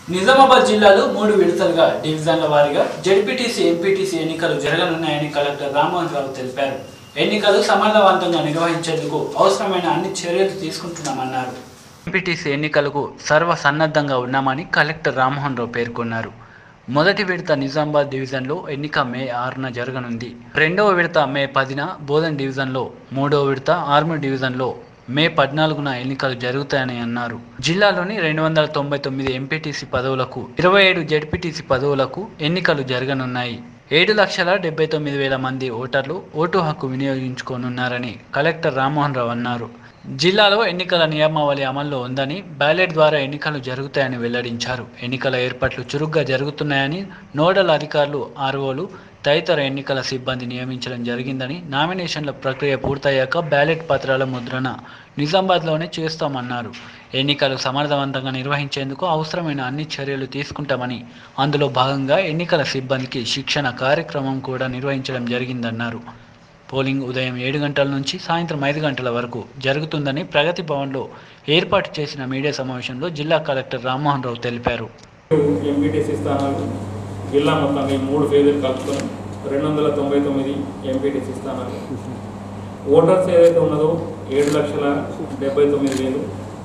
నిజామాబాద్ జిల్లాలో మూడు విడతలుగా డివిజన్ల వారీగా జడ్పీటీసీ ఎంపీటీసీ ఎన్నికలు జరగనున్నాయని కలెక్టర్ రామ్మోహన్ రావు తెలిపారు ఎన్నికలు సమర్థవంతంగా నిర్వహించేందుకు అవసరమైన అన్ని చర్యలు తీసుకుంటున్నామన్నారు ఎంపీటీసీ ఎన్నికలకు సర్వ సన్నద్ధంగా ఉన్నామని కలెక్టర్ రామ్మోహన్ రావు పేర్కొన్నారు మొదటి విడత నిజామాబాద్ డివిజన్లో ఎన్నిక మే ఆరున జరగనుంది రెండవ విడత మే పదిన బోధన్ డివిజన్లో మూడవ విడత ఆర్మీ డివిజన్లో మే పద్నాలుగున ఎన్నికలు జరుగుతాయని అన్నారు జిల్లాలోని రెండు వందల తొంభై తొమ్మిది ఎంపీటీసీ పదవులకు ఇరవై ఏడు జడ్పీటీసీ పదవులకు ఎన్నికలు జరగనున్నాయి ఏడు లక్షల డెబ్బై తొమ్మిది వేల మంది ఓటర్లు ఓటు హక్కు వినియోగించుకోనున్నారని కలెక్టర్ రామ్మోహన్ రావు అన్నారు జిల్లాలో ఎన్నికల నియమావళి అమల్లో ఉందని బ్యాలెట్ ద్వారా ఎన్నికలు జరుగుతాయని వెల్లడించారు ఎన్నికల ఏర్పాట్లు చురుగ్గా జరుగుతున్నాయని నోడల్ అధికారులు ఆర్ఓలు తదితర ఎన్నికల సిబ్బంది నియమించడం జరిగిందని నామినేషన్ల ప్రక్రియ పూర్తయ్యాక బ్యాలెట్ పత్రాల ముద్రణ నిజామాబాద్లోనే చేస్తామన్నారు ఎన్నికలు సమర్థవంతంగా నిర్వహించేందుకు అవసరమైన అన్ని చర్యలు తీసుకుంటామని అందులో భాగంగా ఎన్నికల సిబ్బందికి శిక్షణ కార్యక్రమం కూడా నిర్వహించడం జరిగిందన్నారు పోలింగ్ ఉదయం ఏడు గంటల నుంచి సాయంత్రం ఐదు గంటల వరకు జరుగుతుందని ప్రగతి భవన్లో ఏర్పాటు చేసిన మీడియా సమావేశంలో జిల్లా కలెక్టర్ రామ్మోహన్ రావు తెలిపారు ఎంపీటీసీ స్థానాలు జిల్లా మొత్తంగా ఈ మూడు ఫేజులు కలుపుకొని రెండు వందల తొంభై తొమ్మిది ఎంపీటీసీ స్థానాలు ఓటర్స్ ఏదైతే ఉన్నదో ఏడు లక్షల డెబ్బై తొమ్మిది వేలు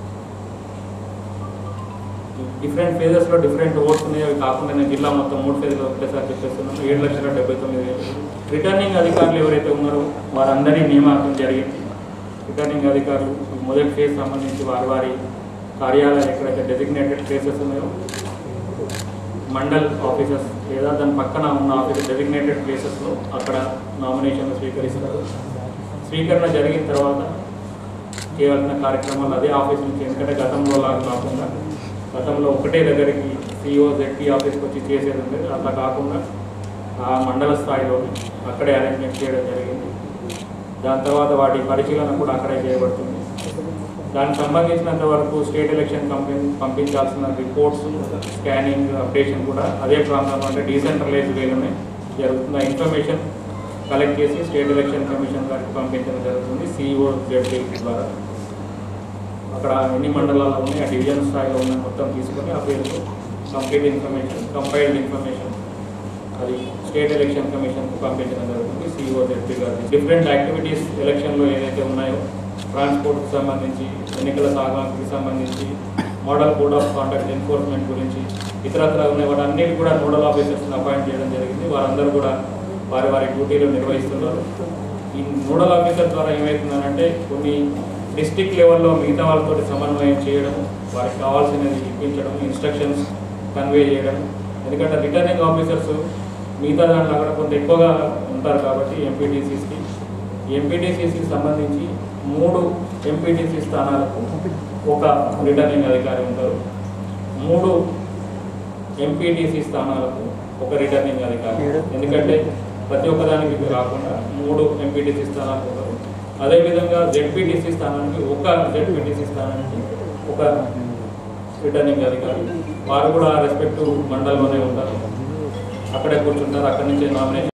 డిఫరెంట్ ఫేజెస్లో డిఫరెంట్ ఓట్స్ ఉన్నాయి అవి కాకుండా నేను జిల్లా మొత్తం మూడు ఫేజ్లో ఒకటేసారి చెప్పేస్తున్నాను ఏడు లక్షల డెబ్బై తొమ్మిది వేలు రిటర్నింగ్ అధికారులు ఎవరైతే ఉన్నారో వారందరి నియామకం జరిగింది రిటర్నింగ్ అధికారులు ఈ మొదటి ఫేజ్ సంబంధించి వారి వారి కార్యాలయాలు ఎక్కడైతే డెసిగ్నేటెడ్ ప్లేసెస్ ఉన్నాయో మండల్ ఆఫీసెస్ లేదా దాని పక్కన ఉన్న ఆఫీస్ డెసిగ్నేటెడ్ ప్లేసెస్లో అక్కడ నామినేషన్లు స్వీకరిస్తారు స్వీకరణ జరిగిన తర్వాత చేయవలసిన కార్యక్రమాలు అదే ఆఫీస్ నుంచి ఎందుకంటే గతంలో లాగా కాకుండా గతంలో ఒకటే దగ్గరికి సిఇఓ జెడ్పీ ఆఫీస్కి వచ్చి చేసేది ఉంది అట్లా కాకుండా ఆ మండల స్థాయిలో అక్కడే అరేంజ్మెంట్ చేయడం జరిగింది దాని తర్వాత వాటి పరిశీలన కూడా అక్కడే చేయబడుతుంది దానికి సంబంధించినంత వరకు స్టేట్ ఎలక్షన్ కంపెనీ పంపించాల్సిన రిపోర్ట్స్ స్కానింగ్ అప్డేషన్ కూడా అదే ప్రాంతంలో అంటే డీసెంట్రలైజ్ వేలోనే జరుగుతుంది ఆ ఇన్ఫర్మేషన్ కలెక్ట్ చేసి స్టేట్ ఎలక్షన్ కమిషన్ గారికి పంపించడం జరుగుతుంది సిఇఓ జెడ్పీ ద్వారా అక్కడ ఎన్ని మండలాల్లో ఉన్నాయి ఆ డివిజన్ స్థాయిలో ఉన్న మొత్తం తీసుకొని ఆ పేరుతో కంప్లీట్ ఇన్ఫర్మేషన్ కంపైల్డ్ ఇన్ఫర్మేషన్ అది స్టేట్ ఎలక్షన్ కమిషన్కి పంపించడం జరుగుతుంది సిఇఓ జెడ్పీ గారికి డిఫరెంట్ యాక్టివిటీస్ ఎలక్షన్లో ఏదైతే ఉన్నాయో ట్రాన్స్పోర్ట్కి సంబంధించి ఎన్నికల సాగానికి సంబంధించి model code of conduct enforcement గురించి ఇతరత్ర ఉన్నాయి వాటన్నిటి కూడా నోడల్ ఆఫీసర్స్ని అపాయింట్ చేయడం జరిగింది వారందరూ కూడా వారి వారి డ్యూటీలు నిర్వహిస్తున్నారు ఈ నోడల్ ఆఫీసర్ ద్వారా ఏమవుతుందనంటే కొన్ని డిస్టిక్ లెవెల్లో మిగతా వాళ్ళతో సమన్వయం చేయడం వారికి కావాల్సినది ఇప్పించడం ఇన్స్ట్రక్షన్స్ కన్వే చేయడం ఎందుకంటే రిటర్నింగ్ ఆఫీసర్స్ మిగతా దాంట్లో అక్కడ కొంత ఎక్కువగా ఉంటారు కాబట్టి ఎంపీటీసీస్కి ఎంపీటీసీకి సంబంధించి మూడు ఎంపీటీసీ స్థానాలకు ఒక రిటర్నింగ్ అధికారి ఉంటారు మూడు ఎంపీటీసీ స్థానాలకు ఒక రిటర్నింగ్ అధికారి ఎందుకంటే ప్రతి ఒక్కదానికి కాకుండా మూడు ఎంపీటీసీ స్థానాలకు ఉంటారు అదేవిధంగా జెడ్పీటీసీ స్థానానికి ఒక జెడ్పీటీసీ స్థానానికి ఒక రిటర్నింగ్ అధికారి వారు కూడా రెస్పెక్టివ్ మండలంలోనే ఉంటారు అక్కడే కూర్చుంటారు అక్కడి నుంచి నామినేషన్